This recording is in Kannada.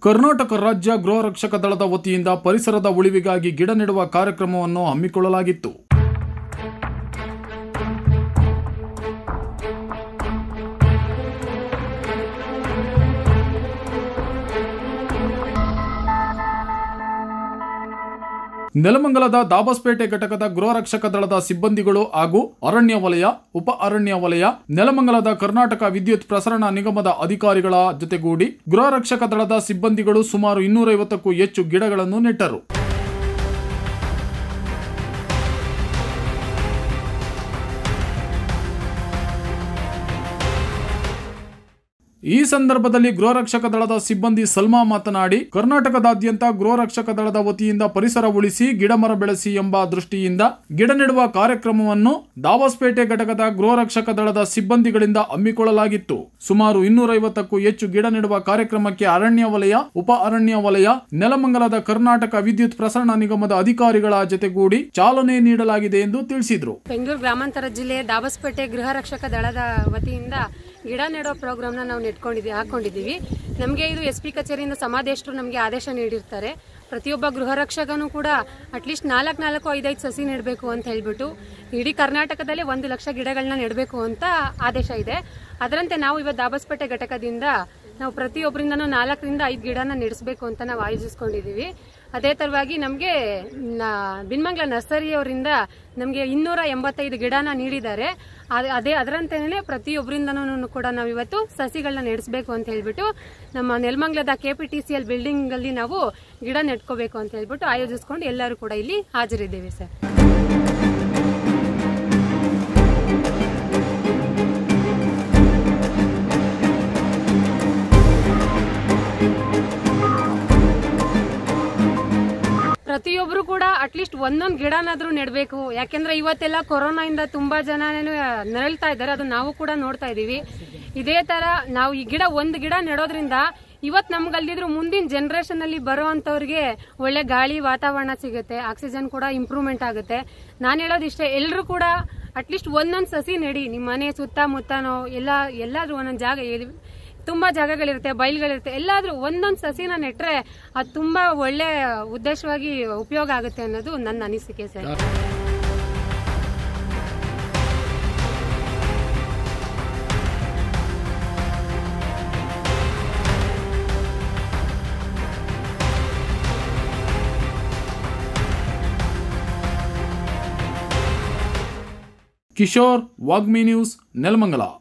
ಕರ್ನಾಟಕ ರಾಜ್ಯ ಗೃಹ ರಕ್ಷಕ ದಳದ ವತಿಯಿಂದ ಪರಿಸರದ ಉಳಿವಿಗಾಗಿ ಗಿಡ ನೆಡುವ ಕಾರ್ಯಕ್ರಮವನ್ನು ಹಮ್ಮಿಕೊಳ್ಳಲಾಗಿತ್ತು ನೆಲಮಂಗಲದ ದಾಬಸ್ಪೇಟೆ ಘಟಕದ ಗೃಹ ರಕ್ಷಕ ದಳದ ಸಿಬ್ಬಂದಿಗಳು ಹಾಗೂ ಅರಣ್ಯ ವಲಯ ಉಪ ಅರಣ್ಯ ವಲಯ ನೆಲಮಂಗಲದ ಕರ್ನಾಟಕ ವಿದ್ಯುತ್ ಪ್ರಸರಣ ನಿಗಮದ ಅಧಿಕಾರಿಗಳ ಜೊತೆಗೂಡಿ ಗೃಹ ರಕ್ಷಕ ದಳದ ಸಿಬ್ಬಂದಿಗಳು ಸುಮಾರು ಇನ್ನೂರೈವತ್ತಕ್ಕೂ ಹೆಚ್ಚು ಗಿಡಗಳನ್ನು ನೆಟ್ಟರು ಈ ಸಂದರ್ಭದಲ್ಲಿ ಗೃಹ ರಕ್ಷಕ ದಳದ ಸಿಬ್ಬಂದಿ ಸಲ್ಮಾ ಮಾತನಾಡಿ ಕರ್ನಾಟಕದಾದ್ಯಂತ ಗೃಹ ರಕ್ಷಕ ದಳದ ವತಿಯಿಂದ ಪರಿಸರ ಉಳಿಸಿ ಗಿಡ ಮರ ಬೆಳೆಸಿ ಎಂಬ ದೃಷ್ಟಿಯಿಂದ ಗಿಡ ನೆಡುವ ಕಾರ್ಯಕ್ರಮವನ್ನು ದಾವಸ್ಪೇಟೆ ಘಟಕದ ಗೃಹ ರಕ್ಷಕ ದಳದ ಸಿಬ್ಬಂದಿಗಳಿಂದ ಹಮ್ಮಿಕೊಳ್ಳಲಾಗಿತ್ತು ಸುಮಾರು ಇನ್ನೂರೈವತ್ತಕ್ಕೂ ಹೆಚ್ಚು ಗಿಡ ನೆಡುವ ಕಾರ್ಯಕ್ರಮಕ್ಕೆ ಅರಣ್ಯ ವಲಯ ಉಪ ಅರಣ್ಯ ವಲಯ ನೆಲಮಂಗಲದ ಕರ್ನಾಟಕ ವಿದ್ಯುತ್ ಪ್ರಸರಣ ನಿಗಮದ ಅಧಿಕಾರಿಗಳ ಜೊತೆಗೂಡಿ ಚಾಲನೆ ನೀಡಲಾಗಿದೆ ಎಂದು ತಿಳಿಸಿದರು ಬೆಂಗಳೂರು ಗ್ರಾಮಾಂತರ ಜಿಲ್ಲೆ ದಾಬಸ್ಪೇಟೆ ಗೃಹ ರಕ್ಷಕ ದಳದ ವತಿಯಿಂದ ಗಿಡ ನೆಡೋ ಪ್ರೋಗ್ರಾಮ್ನ ನಾವು ನೆಟ್ಕೊಂಡಿದ್ದೀವಿ ಹಾಕೊಂಡಿದ್ದೀವಿ ನಮಗೆ ಇದು ಎಸ್ ಪಿ ಕಚೇರಿಯಿಂದ ಸಮಾದೇಶರು ನಮಗೆ ಆದೇಶ ನೀಡಿರ್ತಾರೆ ಪ್ರತಿಯೊಬ್ಬ ಗೃಹ ರಕ್ಷಕನೂ ಕೂಡ ಅಟ್ಲೀಸ್ಟ್ ನಾಲ್ಕು ನಾಲ್ಕು ಐದೈದು ಸಸಿ ನೆಡಬೇಕು ಅಂತ ಹೇಳ್ಬಿಟ್ಟು ಇಡೀ ಕರ್ನಾಟಕದಲ್ಲಿ ಒಂದು ಲಕ್ಷ ಗಿಡಗಳನ್ನ ನೆಡಬೇಕು ಅಂತ ಆದೇಶ ಇದೆ ಅದರಂತೆ ನಾವು ಇವತ್ತು ದಾಬಸ್ಪೇಟೆ ಘಟಕದಿಂದ ನಾವು ಪ್ರತಿಯೊಬ್ಬರಿಂದನೂ ನಾಲ್ಕರಿಂದ ಐದು ಗಿಡನ ನೆಡೆಸಬೇಕು ಅಂತ ನಾವು ಆಯೋಜಿಸ್ಕೊಂಡಿದ್ದೀವಿ ಅದೇ ತರವಾಗಿ ನಮಗೆ ಬಿನ್ಮಂಗ್ಲ ನರ್ಸರಿಯವರಿಂದ ನಮಗೆ ಇನ್ನೂರ ಎಂಬತ್ತೈದು ಗಿಡನ ನೀಡಿದ್ದಾರೆ ಅದ್- ಅದೇ ಅದರಂತೆಯೇ ಪ್ರತಿಯೊಬ್ಬರಿಂದನೂ ಕೂಡ ನಾವು ಇವತ್ತು ಸಸಿಗಳನ್ನ ನೆಡೆಸಬೇಕು ಅಂತ ಹೇಳ್ಬಿಟ್ಟು ನಮ್ಮ ನೆಲಮಂಗ್ಲದ K P T C L building ಅಲ್ಲಿ ನಾವು ಗಿಡ ನೆಟ್ಕೋಬೇಕು ಅಂತ ಹೇಳ್ಬಿಟ್ಟು ಆಯೋಜಿಸ್ಕೊಂಡು ಎಲ್ಲರೂ ಕೂಡ ಇಲ್ಲಿ ಹಾಜರಿದ್ದೇವೆ ಸರ್ ಪ್ರತಿಯೊಬ್ರು ಕೂಡ ಅಟ್ಲೀಸ್ಟ್ ಒಂದೊಂದು ಗಿಡನಾದ್ರೂ ನೆಡಬೇಕು ಯಾಕೆಂದ್ರೆ ಇವತ್ತೆಲ್ಲ ಕೊರೋನಾಯಿಂದ ತುಂಬಾ ಜನ ನರಳ್ತಾ ಇದ್ದಾರೆ ಅದು ನಾವು ಕೂಡ ನೋಡ್ತಾ ಇದೀವಿ ಇದೇ ತರ ನಾವು ಈ ಗಿಡ ಒಂದು ಗಿಡ ನೆಡೋದ್ರಿಂದ ಇವತ್ ನಮ್ಗೆ ಅಲ್ದಿದ್ರು ಮುಂದಿನ ಜನರೇಷನ್ ಅಲ್ಲಿ ಬರೋ ಅಂತವ್ರಿಗೆ ಒಳ್ಳೆ ಗಾಳಿ ವಾತಾವರಣ ಸಿಗುತ್ತೆ ಆಕ್ಸಿಜನ್ ಕೂಡ ಇಂಪ್ರೂವ್ಮೆಂಟ್ ಆಗುತ್ತೆ ನಾನು ಹೇಳೋದಿಷ್ಟೇ ಎಲ್ಲರೂ ಕೂಡ ಅಟ್ಲೀಸ್ಟ್ ಒಂದೊಂದು ಸಸಿ ನೆಡಿ ನಿಮ್ಮ ಮನೆ ಸುತ್ತಮುತ್ತನೋ ಎಲ್ಲ ಎಲ್ಲಾದ್ರೂ ಒಂದೊಂದು ಜಾಗ ಎಲ್ಲಿ- ತುಂಬಾ ಜಾಗಗಳಿರುತ್ತೆ ಬಯಲ್ಗಳಿರುತ್ತೆ ಎಲ್ಲಾದ್ರೂ ಒಂದೊಂದು ಸಸಿನ ನೆಟ್ರೆ ಅದು ತುಂಬಾ ಒಳ್ಳೆ ಉದ್ದೇಶವಾಗಿ ಉಪಯೋಗ ಆಗುತ್ತೆ ಅನ್ನೋದು ನನ್ನ ಅನಿಸಿಕೆ ಸರ್ ಕಿಶೋರ್ ವಾಗ್ಮಿ ನ್ಯೂಸ್ ನೆಲಮಂಗಲ